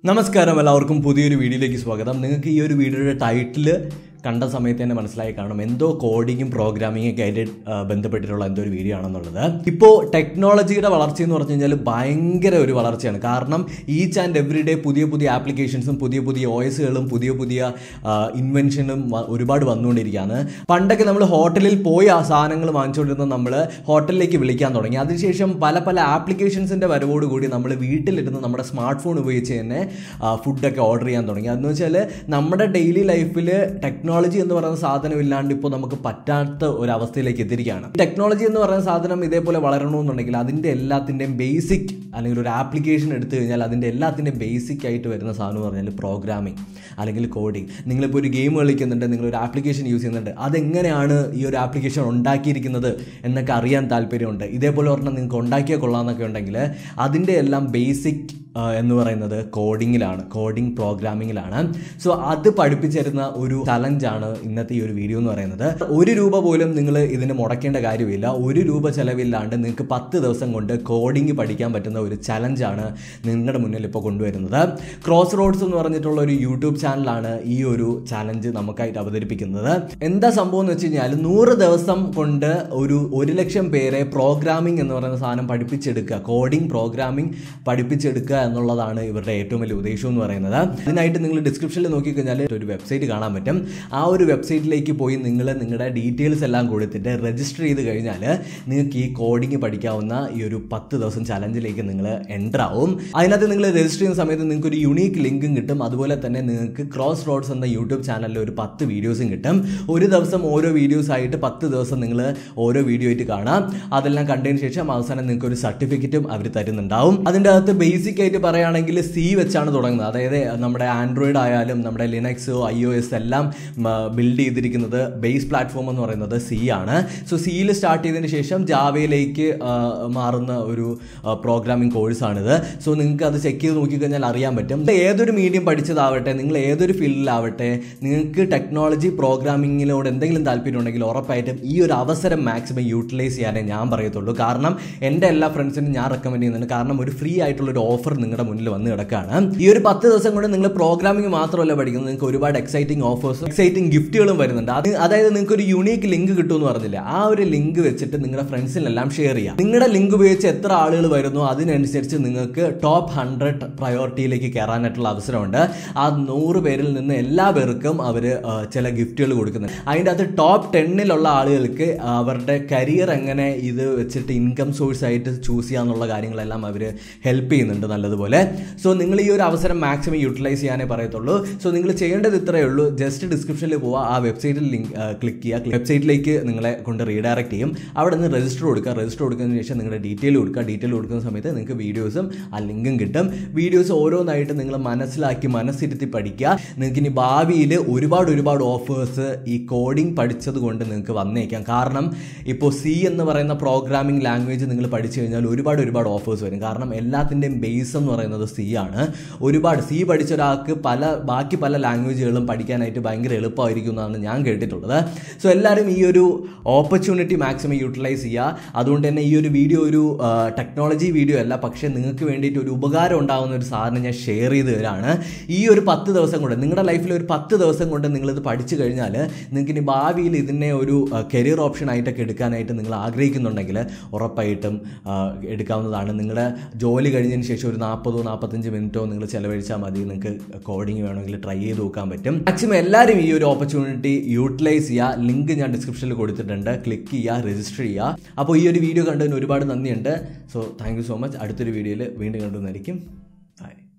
നമസ്കാരം എല്ലാവർക്കും പുതിയൊരു വീഡിയോയിലേക്ക് സ്വാഗതം നിങ്ങൾക്ക് ഈ ഒരു വീഡിയോയുടെ ടൈറ്റിൽ കണ്ട സമയത്ത് തന്നെ മനസ്സിലായി കാണും എന്തോ കോഡിങ്ങും പ്രോഗ്രാമിംഗ് ഒക്കെ ആയിട്ട് ആ, ബന്ധപ്പെട്ടിട്ടുള്ള എന്തോ ഒരു വീഡിയോ ആണെന്നുള്ളത് ഇപ്പോൾ ടെക്നോളജിയുടെ വളർച്ച എന്ന് പറഞ്ഞു കഴിഞ്ഞാൽ ഭയങ്കര ഒരു വളർച്ചയാണ് കാരണം ഈച്ച് ആൻഡ് എവറി ഡേ പുതിയ പുതിയ ആപ്ലിക്കേഷൻസും പുതിയ പുതിയ ഓയസുകളും പുതിയ പുതിയ ഇൻവെൻഷനും ഒരുപാട് വന്നുകൊണ്ടിരിക്കുകയാണ് പണ്ടൊക്കെ നമ്മൾ ഹോട്ടലിൽ പോയി ആ സാധനങ്ങൾ വാങ്ങിച്ചുകൊണ്ടിരുന്ന നമ്മൾ ഹോട്ടലിലേക്ക് വിളിക്കാൻ തുടങ്ങി അതിനുശേഷം പല പല ആപ്ലിക്കേഷൻസിൻ്റെ വരവോടുകൂടി നമ്മൾ വീട്ടിലിരുന്ന് നമ്മുടെ സ്മാർട്ട് ഫോൺ ഉപയോഗിച്ച് തന്നെ ഫുഡൊക്കെ ഓർഡർ ചെയ്യാൻ തുടങ്ങി അതെന്ന് വെച്ചാൽ നമ്മുടെ ഡെയിലി ലൈഫിൽ ടെക്നോളജി എന്ന് പറയുന്ന സാധനം ഇല്ലാണ്ട് ഇപ്പോൾ നമുക്ക് പറ്റാത്ത ഒരു അവസ്ഥയിലേക്ക് എത്തിയിരിക്കുകയാണ് ടെക്നോളജി എന്ന് പറയുന്ന സാധനം ഇതേപോലെ വളരണമെന്നുണ്ടെങ്കിൽ അതിൻ്റെ എല്ലാത്തിൻ്റെയും ബേസിക് അല്ലെങ്കിൽ ഒരു ആപ്ലിക്കേഷൻ എടുത്തു കഴിഞ്ഞാൽ അതിൻ്റെ എല്ലാത്തിൻ്റെയും ബേസിക് ആയിട്ട് വരുന്ന സാധനം എന്ന് പറഞ്ഞാൽ പ്രോഗ്രാമിംഗ് അല്ലെങ്കിൽ കോഡിങ് നിങ്ങളിപ്പോൾ ഒരു ഗെയിം കളിക്കുന്നുണ്ട് നിങ്ങളൊരു ആപ്ലിക്കേഷൻ യൂസ് ചെയ്യുന്നുണ്ട് അതെങ്ങനെയാണ് ഈ ഒരു ആപ്ലിക്കേഷൻ ഉണ്ടാക്കിയിരിക്കുന്നത് എന്നൊക്കെ അറിയാൻ താല്പര്യമുണ്ട് ഇതേപോലെ ഒരെണ്ണം നിങ്ങൾക്ക് ഉണ്ടാക്കിയാൽ കൊള്ളാമെന്നൊക്കെ ഉണ്ടെങ്കിൽ അതിൻ്റെ എല്ലാം ബേസിക് എന്ന് പറയുന്നത് കോഡിങ്ങിലാണ് കോഡിംഗ് പ്രോഗ്രാമിങ്ങിലാണ് സോ അത് പഠിപ്പിച്ചു തരുന്ന ഒരു ചലഞ്ചാണ് ഇന്നത്തെ ഈ ഒരു വീഡിയോ എന്ന് പറയുന്നത് ഒരു രൂപ പോലും നിങ്ങൾ ഇതിന് മുടക്കേണ്ട കാര്യമില്ല ഒരു രൂപ ചെലവില്ലാണ്ട് നിങ്ങൾക്ക് പത്ത് ദിവസം കൊണ്ട് കോഡിംഗ് പഠിക്കാൻ പറ്റുന്ന ഒരു ചലഞ്ചാണ് നിങ്ങളുടെ മുന്നിൽ ഇപ്പോൾ കൊണ്ടുവരുന്നത് ക്രോസ് റോഡ്സ് എന്ന് പറഞ്ഞിട്ടുള്ള ഒരു യൂട്യൂബ് ചാനലാണ് ഈ ഒരു ചലഞ്ച് നമുക്കായിട്ട് അവതരിപ്പിക്കുന്നത് എന്താ സംഭവം എന്ന് വെച്ച് കഴിഞ്ഞാൽ നൂറ് ദിവസം കൊണ്ട് ഒരു ഒരു ലക്ഷം പേരെ പ്രോഗ്രാമിംഗ് എന്ന് പറയുന്ന സാധനം പഠിപ്പിച്ചെടുക്കുക കോഡിംഗ് പ്രോഗ്രാമിംഗ് പഠിപ്പിച്ചെടുക്കുക എന്നുള്ളതാണ് ഇവരുടെ ഏറ്റവും വലിയ ഉദ്ദേശം എന്ന് പറയുന്നത് അതിനായിട്ട് നിങ്ങൾ ഡിസ്ക്രിപ്ഷനിൽ നോക്കിക്കഴിഞ്ഞാൽ ഒരു വെബ്സൈറ്റ് കാണാൻ പറ്റും ആ ഒരു വെബ്സൈറ്റിലേക്ക് പോയി നിങ്ങൾ നിങ്ങളുടെ ഡീറ്റെയിൽസ് എല്ലാം കൊടുത്തിട്ട് രജിസ്റ്റർ ചെയ്ത് കഴിഞ്ഞാൽ നിങ്ങൾക്ക് ഈ കോഡിംഗ് പഠിക്കാവുന്ന ഈ ഒരു പത്ത് ദിവസം ചലഞ്ചിലേക്ക് നിങ്ങൾ എൻ്റർ ആവും അതിനകത്ത് നിങ്ങൾ രജിസ്റ്റർ ചെയ്യുന്ന സമയത്ത് നിങ്ങൾക്ക് ഒരു യുണീക്ക് ലിങ്കും കിട്ടും അതുപോലെ തന്നെ നിങ്ങൾക്ക് ക്രോസ് റോഡ്സ് എന്ന യൂട്യൂബ് ചാനലിൽ ഒരു പത്ത് വീഡിയോസും കിട്ടും ഒരു ദിവസം ഓരോ വീഡിയോസ് ആയിട്ട് പത്ത് ദിവസം നിങ്ങൾ ഓരോ വീഡിയോ ആയിട്ട് കാണാം അതെല്ലാം കണ്ടതിന് ശേഷം അവസാനം നിങ്ങൾക്ക് ഒരു സർട്ടിഫിക്കറ്റും അവർ തരുന്നുണ്ടാവും അതിൻ്റെ അകത്ത് ബേസിക് ആയിട്ട് പറയുകയാണെങ്കിൽ സി വെച്ചാണ് തുടങ്ങുന്നത് അതായത് നമ്മുടെ ആൻഡ്രോയിഡ് ആയാലും നമ്മുടെ ലിനക്സ് ഐ ഒ എസ് എല്ലാം ബിൽഡ് ചെയ്തിരിക്കുന്നത് ബേസ് പ്ലാറ്റ്ഫോം എന്ന് പറയുന്നത് സി ആണ് സോ സിയിൽ സ്റ്റാർട്ട് ചെയ്തതിന് ശേഷം ജാവയിലേക്ക് മാറുന്ന ഒരു പ്രോഗ്രാമിംഗ് കോഴ്സാണിത് സോ നിങ്ങൾക്ക് അത് ചെക്ക് ചെയ്ത് നോക്കിക്കഴിഞ്ഞാൽ അറിയാൻ പറ്റും ഏതൊരു മീഡിയം പഠിച്ചതാവട്ടെ നിങ്ങൾ ഏതൊരു ഫീൽഡിലാവട്ടെ നിങ്ങൾക്ക് ടെക്നോളജി പ്രോഗ്രാമിങ്ങിനോട് എന്തെങ്കിലും താല്പര്യം ഉണ്ടെങ്കിൽ ഉറപ്പായിട്ടും ഈ ഒരു അവസരം മാക്സിമം യൂട്ടിലൈസ് ചെയ്യാനേ ഞാൻ പറയത്തുള്ളൂ കാരണം എൻ്റെ എല്ലാ ഫ്രണ്ട്സിനും ഞാൻ റെക്കമെൻഡ് ചെയ്യുന്നുണ്ട് കാരണം ഒരു ഫ്രീ ആയിട്ടുള്ള ഒരു ഓഫർ നിങ്ങളുടെ മുന്നിൽ വന്ന് കിടക്കുകയാണ് ഈ ഒരു പത്ത് ദിവസം കൊണ്ട് നിങ്ങൾ പ്രോഗ്രാമിംഗ് മാത്രമല്ല പഠിക്കുന്നത് നിങ്ങൾക്ക് ഒരുപാട് എക്സൈറ്റിംഗ് ഓഫേഴ്സും എക്സൈറ്റിംഗ് ഗിഫ്റ്റുകളും വരുന്നുണ്ട് അത് അതായത് നിങ്ങൾക്ക് ഒരു യുണീക്ക് ലിങ്ക് കിട്ടുമെന്ന് പറഞ്ഞില്ല ആ ഒരു ലിങ്ക് വെച്ചിട്ട് നിങ്ങളുടെ ഫ്രണ്ട്സിനെല്ലാം ഷെയർ ചെയ്യാം നിങ്ങളുടെ ലിങ്ക് ഉപയോഗിച്ച് എത്ര ആളുകൾ വരുന്നു അതിനനുസരിച്ച് നിങ്ങൾക്ക് ടോപ്പ് ഹൺഡ്രഡ് പ്രയോറിറ്റിയിലേക്ക് കയറാനായിട്ടുള്ള അവസരമുണ്ട് ആ നൂറ് പേരിൽ നിന്ന് എല്ലാ പേർക്കും അവർ ചില ഗിഫ്റ്റുകൾ കൊടുക്കുന്നുണ്ട് അതിൻ്റെ അകത്ത് ടോപ്പ് ടെന്നിലുള്ള ആളുകൾക്ക് അവരുടെ കരിയർ എങ്ങനെ ഇത് വെച്ചിട്ട് ഇൻകം സോഴ്സ് ആയിട്ട് ചൂസ് ചെയ്യാന്നുള്ള കാര്യങ്ങളെല്ലാം അവർ ഹെൽപ്പ് ചെയ്യുന്നുണ്ട് നല്ലതുപോലെ സോ നിങ്ങൾ ഈ ഒരു അവസരം മാക്സിമം യൂട്ടിലൈസ് ചെയ്യാനേ പറയത്തുള്ളൂ സോ നിങ്ങൾ ചെയ്യേണ്ടത് ഇത്രയേ ഉള്ളൂ ജസ്റ്റ് ഡിസ്ക്രിപ്ഷനിൽ പോവുക ആ വെബ്സൈറ്റിൽ ലിങ്ക് ക്ലിക്ക് ചെയ്യുക വെബ്സൈറ്റിലേക്ക് നിങ്ങളെ കൊണ്ട് റീഡയറക്റ്റ് ചെയ്യും അവിടെ നിന്ന് രജിസ്റ്റർ കൊടുക്കുക രജിസ്റ്റർ കൊടുക്കുന്നതിന് ശേഷം നിങ്ങളുടെ ഡീറ്റെയിൽ കൊടുക്കുക ഡീറ്റെയിൽ കൊടുക്കുന്ന സമയത്ത് നിങ്ങൾക്ക് വീഡിയോസും ആ ലിങ്കും കിട്ടും വീഡിയോസ് ഓരോന്നായിട്ട് നിങ്ങൾ മനസ്സിലാക്കി മനസ്സിരുത്തി പഠിക്കുക നിങ്ങൾക്ക് ഇനി ഭാവിയിൽ ഒരുപാട് ഒരുപാട് ഓഫേഴ്സ് ഈ കോഡിംഗ് പഠിച്ചത് കൊണ്ട് നിങ്ങൾക്ക് വന്നേക്കാം കാരണം ഇപ്പോൾ സി എന്ന് പറയുന്ന പ്രോഗ്രാമിംഗ് ലാംഗ്വേജ് നിങ്ങൾ പഠിച്ചു കഴിഞ്ഞാൽ ഒരുപാട് ഒരുപാട് ഓഫേഴ്സ് വരും കാരണം എല്ലാത്തിൻ്റെയും ബേസ് എന്ന് പറയുന്നത് സി ആണ് ഒരുപാട് സി പഠിച്ച ഒരാൾക്ക് പല ബാക്കി പല ലാംഗ്വേജുകളും പഠിക്കാനായിട്ട് ഭയങ്കര എളുപ്പമായിരിക്കും എന്നാണ് ഞാൻ കേട്ടിട്ടുള്ളത് സോ എല്ലാവരും ഈ ഒരു ഓപ്പർച്യൂണിറ്റി മാക്സിമം യൂട്ടിലൈസ് ചെയ്യുക അതുകൊണ്ട് തന്നെ ഈ ഒരു വീഡിയോ ഒരു ടെക്നോളജി വീഡിയോ അല്ല പക്ഷേ നിങ്ങൾക്ക് വേണ്ടിയിട്ട് ഒരു ഉപകാരം ഉണ്ടാകുന്ന ഒരു സാധനം ഞാൻ ഷെയർ ചെയ്ത് തരാണ് ഈ ഒരു പത്ത് ദിവസം കൊണ്ട് നിങ്ങളുടെ ലൈഫിൽ ഒരു പത്ത് ദിവസം കൊണ്ട് നിങ്ങളിത് പഠിച്ചു കഴിഞ്ഞാൽ നിങ്ങൾക്ക് ഇനി ഭാവിയിൽ ഇതിനെ ഒരു കരിയർ ഓപ്ഷൻ ആയിട്ടൊക്കെ എടുക്കാനായിട്ട് നിങ്ങൾ ആഗ്രഹിക്കുന്നുണ്ടെങ്കിൽ ഉറപ്പായിട്ടും ആ, എടുക്കാവുന്നതാണ് നിങ്ങളുടെ ജോലി കഴിഞ്ഞതിന് ശേഷം ഒരു നാൽപ്പതോ നാൽപ്പത്തഞ്ച് മിനിറ്റോ നിങ്ങൾ ചിലവഴിച്ചാൽ മതി നിങ്ങൾക്ക് കോഡിങ് വേണമെങ്കിൽ ട്രൈ ചെയ്ത് നോക്കാൻ പറ്റും മാക്സിമം എല്ലാവരും ഈ ഒരു ഓപ്പർച്യൂണിറ്റി യൂട്ടിലൈസ് ചെയ്യുക ലിങ്ക് ഞാൻ ഡിസ്ക്രിപ്ഷനിൽ കൊടുത്തിട്ടുണ്ട് ക്ലിക്ക് ചെയ്യുക രജിസ്റ്റർ ചെയ്യുക അപ്പോൾ ഈ ഒരു വീഡിയോ കണ്ടതിന് ഒരുപാട് നന്ദിയുണ്ട് so thank you so much അടുത്തൊരു വീഡിയോയിൽ വീണ്ടും കണ്ടുവന്നായിരിക്കും ബൈ